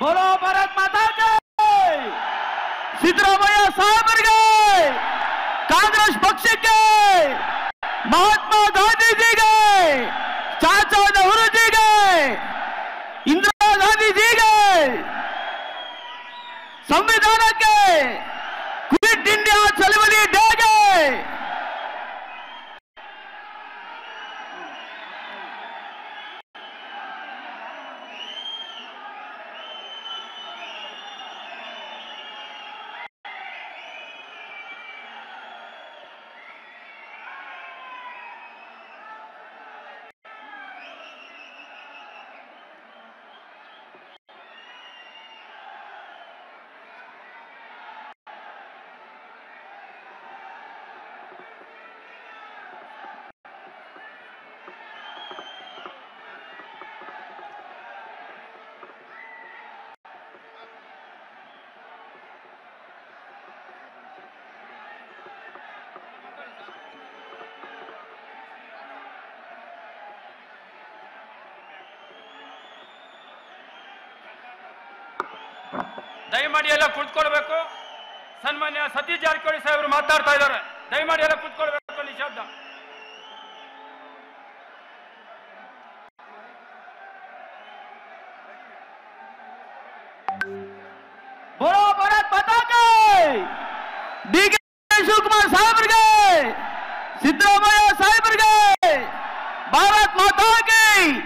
ಬೋಲೋ ಭಾರತ್ ಮಾತಾ ಕಿ ಸಿದ್ದರಾಮಯ್ಯ ಸಾಹೇಬರಿಗೆ ಕಾಂಗ್ರೆಸ್ ಪಕ್ಷಕ್ಕೆ ಮಹಾತ್ಮ ಗಾಂಧೀಜಿಗೆ ಚಾಚಾ ನೆಹರೂಜಿಗೆ ಇಂದಿರಾ ಗಾಂಧೀಜಿಗೆ ಸಂವಿಧಾನಕ್ಕೆ ಕ್ವಿಟ್ ಇಂಡಿಯಾ ಚಳವಳಿ ಡೇಗೆ ದಯಮಾಡಿ ಎಲ್ಲ ಕುಳಿತುಕೊಳ್ಬೇಕು ಸನ್ಮಾನ್ಯ ಸತೀಶ್ ಜಾರಕಿಹೊಳಿ ಸಾಹೇಬರು ಮಾತಾಡ್ತಾ ಇದ್ದಾರೆ ದಯಮಾಡಿ ಎಲ್ಲ ಕುಳಿತುಕೊಳ್ಬೇಕು ನಿಶಬ್ದ ಬೋಲೋ ಭಾರತ್ ಮಾತಾ ಕಿ ಡಿ ಕೆ ಶಿವಕುಮಾರ್ ಸಾಹೇಬರಿಗೆ ಸಿದ್ದರಾಮಯ್ಯ ಸಾಹೇಬರಿಗೆ ಭಾರತ್ ಮಾತಾ ಕಿ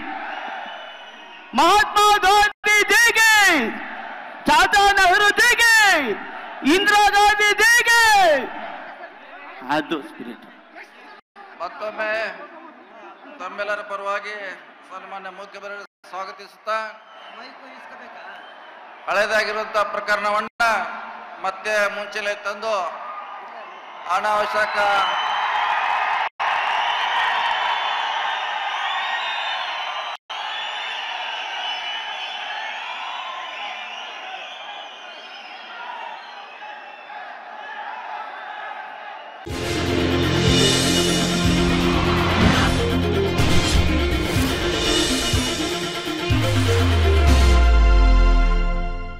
ಮಹಾತ್ಮ ಗಾಂಧಿ ಜಿಗೆ ಚಾಚಾ ನೆಹರು ಜಿಗೆ ಇಂದಿರಾ ಗಾಂಧಿ ಜಿಗೆ ಅದು ಸ್ಪಿರಿಟ್ ಮತ್ತೊಮ್ಮೆ ತಮ್ಮೆಲ್ಲರ ಪರವಾಗಿ ಸನ್ಮಾನ್ಯ ಮುಖ್ಯಮಂತ್ರಿ ಸ್ವಾಗತಿಸುತ್ತಾ ಹಳೆದಾಗಿರುವಂತಹ ಪ್ರಕರಣವನ್ನ ಮತ್ತೆ ಮುಂಚೆಲೆ ತಂದು ಅನಾವಶ್ಯಕ ಠಠಠಠ